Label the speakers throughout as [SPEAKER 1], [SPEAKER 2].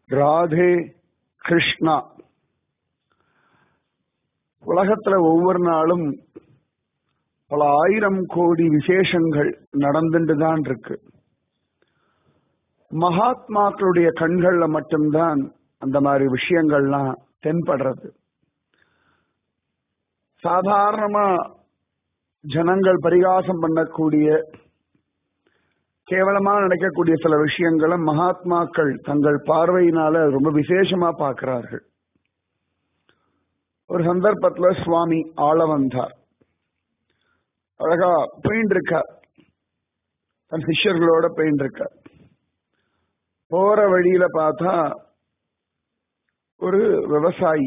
[SPEAKER 1] ராதே கிருஷ்ணா உலகத்துல ஒவ்வொரு நாளும் பல ஆயிரம் கோடி விசேஷங்கள் நடந்துட்டு தான் இருக்கு மகாத்மாக்களுடைய கண்கள்ல மட்டும்தான் அந்த மாதிரி விஷயங்கள்லாம் தென்படுறது சாதாரணமா ஜனங்கள் பரிகாசம் பண்ணக்கூடிய கேவலமா நடக்கக்கூடிய சில விஷயங்களை மகாத்மாக்கள் தங்கள் பார்வையினால ரொம்ப விசேஷமா பார்க்கிறார்கள் ஒரு சந்தர்ப்பத்துல சுவாமி ஆள வந்தார் அழகா போயின்னு இருக்கார் தன் சிஷ்யர்களோட போயின்னு இருக்கார் போற வழியில பார்த்தா ஒரு விவசாயி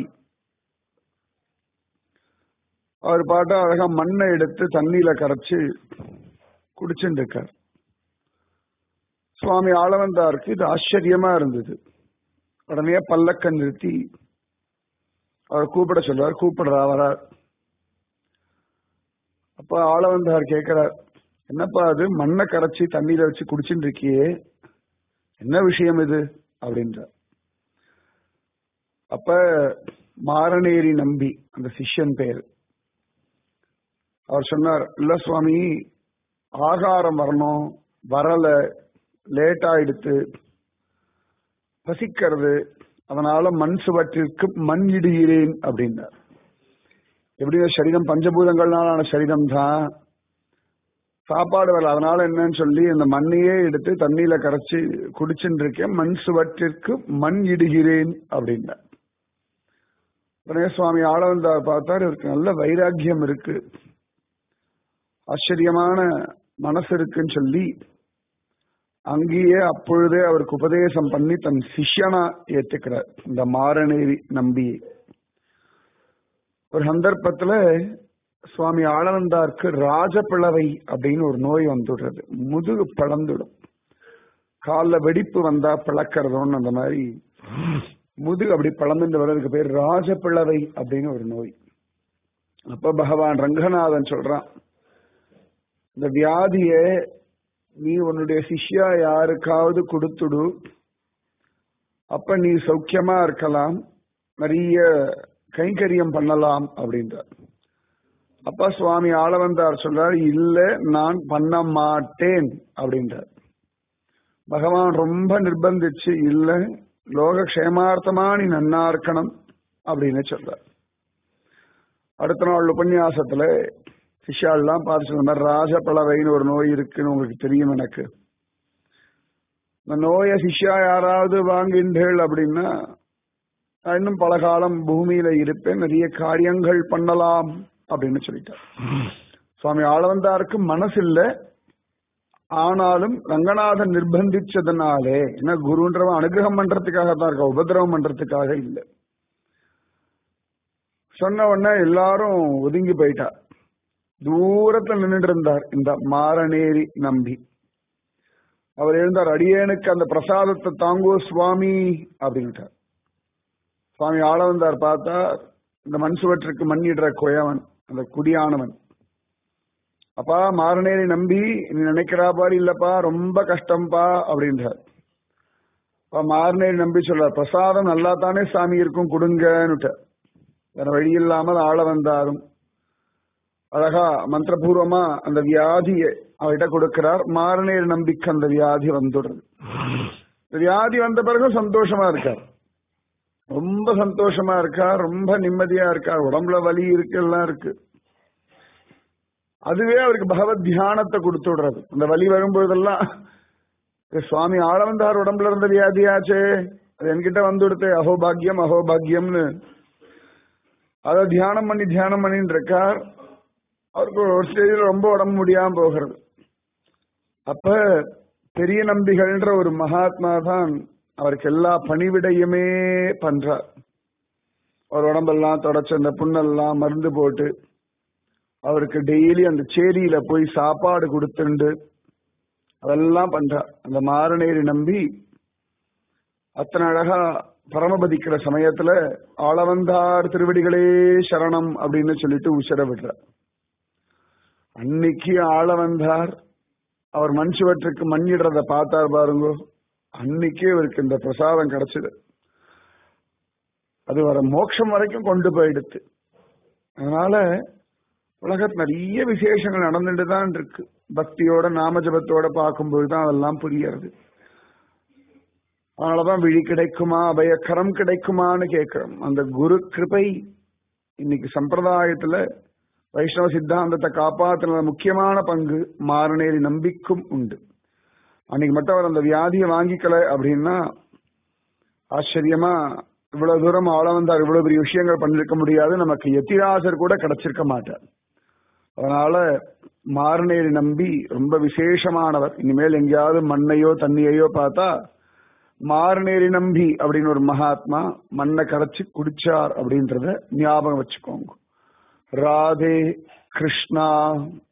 [SPEAKER 1] அவர் பாட்டா அழகா மண்ணை எடுத்து தண்ணியில கரைச்சு குடிச்சுட்டு இருக்கார் சுவாமி ஆளவந்தாருக்கு இது ஆச்சரியமா இருந்தது உடனே பல்லக்க நிறுத்தி அவர் கூப்பிட சொல்றார் கூப்பிடுறா வரார் அப்ப ஆளவந்தார் கேட்கிறார் என்னப்பா அது மண்ணை கரைச்சி தண்ணியில வச்சு குடிச்சுட்டு இருக்கியே என்ன விஷயம் இது அப்படின்றார் அப்ப மாரணேரி நம்பி அந்த சிஷ்யன் பேர் அவர் சொன்னார் இல்ல சுவாமி ஆகாரம் வரணும் வரல லேட் ஆயிடுத்து பசிக்கிறது அதனால மண் சுவற்றிற்கு மண் இடுகிறேன் அப்படின்னார் எப்படி சரீரம் பஞ்சபூதங்கள்னாலான சரீரம் தான் சாப்பாடு வரல அதனால என்னன்னு சொல்லி இந்த மண்ணையே எடுத்து தண்ணியில கரைச்சி குடிச்சுட்டு இருக்கேன் மண் சுவற்றிற்கு மண் இடுகிறேன் அப்படின்னார் உடனே சுவாமி ஆளவந்தார் பார்த்தார் இவருக்கு நல்ல வைராக்கியம் இருக்கு ஆச்சரியமான மனசு இருக்குன்னு சொல்லி அங்கேயே அப்பொழுதே அவருக்கு உபதேசம் பண்ணி தன் சிஷ்யனா ஏத்துக்கிறார் இந்த மாரணேரி நம்பி ஒரு சந்தர்ப்பத்துல சுவாமி ஆளவந்தாருக்கு ராஜப்பிளவை அப்படின்னு ஒரு நோய் வந்துடுறது முதுகு பிளந்துடும் காலில் வெடிப்பு வந்தா பிளக்கிறதோன்னு அந்த மாதிரி முதுகு அப்படி பிளந்துட்டு வர்றதுக்கு பேர் ராஜப்பிளவை அப்படின்னு ஒரு நோய் அப்ப பகவான் ரங்கநாதன் சொல்றான் இந்த வியாதிய நீ உன்னுடைய சிஷ்யா யாருக்காவது கொடுத்துடு அப்ப நீ சௌக்கியமா இருக்கலாம் நிறைய கைங்கரியம் பண்ணலாம் அப்படின்றார் அப்பா சுவாமி ஆளவந்தார் சொல்றார் இல்ல நான் பண்ண மாட்டேன் அப்படின்றார் பகவான் ரொம்ப நிர்பந்திச்சு இல்ல லோக க்ஷேமார்த்தமா நீ நன்னா இருக்கணும் அப்படின்னு சொல்றார் அடுத்த நாள் உபன்யாசத்துல சிஷ்யாலாம் பார்த்து சொன்ன மாதிரி ராஜப்பளவைன்னு ஒரு நோய் இருக்குன்னு உங்களுக்கு தெரியும் எனக்கு இந்த நோயை சிஷ்யா யாராவது வாங்கின்றேள் அப்படின்னா நான் இன்னும் பல காலம் பூமியில இருப்பேன் நிறைய காரியங்கள் பண்ணலாம் அப்படின்னு சொல்லிட்டார் சுவாமி ஆளவந்தாருக்கு மனசு இல்ல ஆனாலும் ரங்கநாதன் நிர்பந்திச்சதுனாலே என்ன குருன்றவன் அனுகிரகம் பண்றதுக்காக தான் இருக்க உபதிரவம் பண்றதுக்காக இல்லை சொன்ன உடனே எல்லாரும் ஒதுங்கி போயிட்டார் தூரத்துல நின்றுட்டு இருந்தார் இந்த மாரணேரி நம்பி அவர் எழுந்தார் அடியேனுக்கு அந்த பிரசாதத்தை தாங்கோ சுவாமி அப்படின்ட்டார் சுவாமி ஆள வந்தார் பார்த்தா இந்த மண் சுவற்றுக்கு மண்ணிடுற குயவன் அந்த குடியானவன் அப்பா மாரணேரி நம்பி நீ நினைக்கிறா பாரு இல்லப்பா ரொம்ப கஷ்டம்பா அப்படின்றார் அப்பா மாரணேரி நம்பி சொல்றார் பிரசாதம் நல்லா தானே சாமி இருக்கும் கொடுங்கன்னுட்ட வேற வழி இல்லாமல் ஆள வந்தாரும் அழகா மந்திரபூர்வமா அந்த வியாதியை அவர்கிட்ட கொடுக்கிறார் மாரணேர் நம்பிக்கை அந்த வியாதி வந்துடுறது இந்த வியாதி வந்த பிறகு சந்தோஷமா இருக்கார் ரொம்ப சந்தோஷமா இருக்கார் ரொம்ப நிம்மதியா இருக்கார் உடம்புல வலி இருக்கு எல்லாம் இருக்கு அதுவே அவருக்கு பகவத் தியானத்தை கொடுத்து விடுறது அந்த வலி வரும்பொழுதெல்லாம் சுவாமி ஆளவந்தார் உடம்புல இருந்த வியாதியாச்சே அது என்கிட்ட வந்துடுத்து அகோபாகியம் அகோபாகியம்னு அதை தியானம் பண்ணி தியானம் பண்ணிட்டு இருக்கார் அவருக்கு ஒரு ஸ்டேஜில் ரொம்ப உடம்பு முடியாம போகிறது அப்ப பெரிய நம்பிகள்ன்ற ஒரு மகாத்மா தான் அவருக்கு எல்லா பணிவிடையுமே பண்றார் அவர் உடம்பெல்லாம் தொடச்சு அந்த புண்ணெல்லாம் மருந்து போட்டு அவருக்கு டெய்லி அந்த சேரியில போய் சாப்பாடு கொடுத்துண்டு அதெல்லாம் பண்றார் அந்த மாரணேரி நம்பி அத்தனை அழகா பரமபதிக்கிற சமயத்துல ஆளவந்தார் திருவடிகளே சரணம் அப்படின்னு சொல்லிட்டு உசர விடுறார் அன்னைக்கு ஆள வந்தார் அவர் மண் சுவற்றுக்கு மண்ணிடுறத பார்த்தார் பாருங்கோ அன்னைக்கே இவருக்கு இந்த பிரசாதம் கிடைச்சது அது வர மோட்சம் வரைக்கும் கொண்டு போயிடுத்து அதனால உலகத்து நிறைய விசேஷங்கள் நடந்துட்டு தான் இருக்கு பக்தியோட நாமஜபத்தோட பார்க்கும்போது தான் அதெல்லாம் புரியறது அதனாலதான் விழி கிடைக்குமா அபயக்கரம் கிடைக்குமான்னு கேட்கிறோம் அந்த குரு கிருபை இன்னைக்கு சம்பிரதாயத்துல வைஷ்ணவ சித்தாந்தத்தை காப்பாற்றின முக்கியமான பங்கு மாரணேரி நம்பிக்கும் உண்டு அன்னைக்கு மட்டும் அவர் அந்த வியாதியை வாங்கிக்கல அப்படின்னா ஆச்சரியமா இவ்வளவு தூரம் ஆள வந்தார் இவ்வளவு பெரிய விஷயங்கள் பண்ணிருக்க முடியாது நமக்கு எத்திராசர் கூட கிடைச்சிருக்க மாட்டார் அதனால மாரணேரி நம்பி ரொம்ப விசேஷமானவர் இனிமேல் எங்கேயாவது மண்ணையோ தண்ணியையோ பார்த்தா மாரணேரி நம்பி அப்படின்னு ஒரு மகாத்மா மண்ணை கரைச்சு குடிச்சார் அப்படின்றத ஞாபகம் வச்சுக்கோங்க ராதே கிருஷ்ணா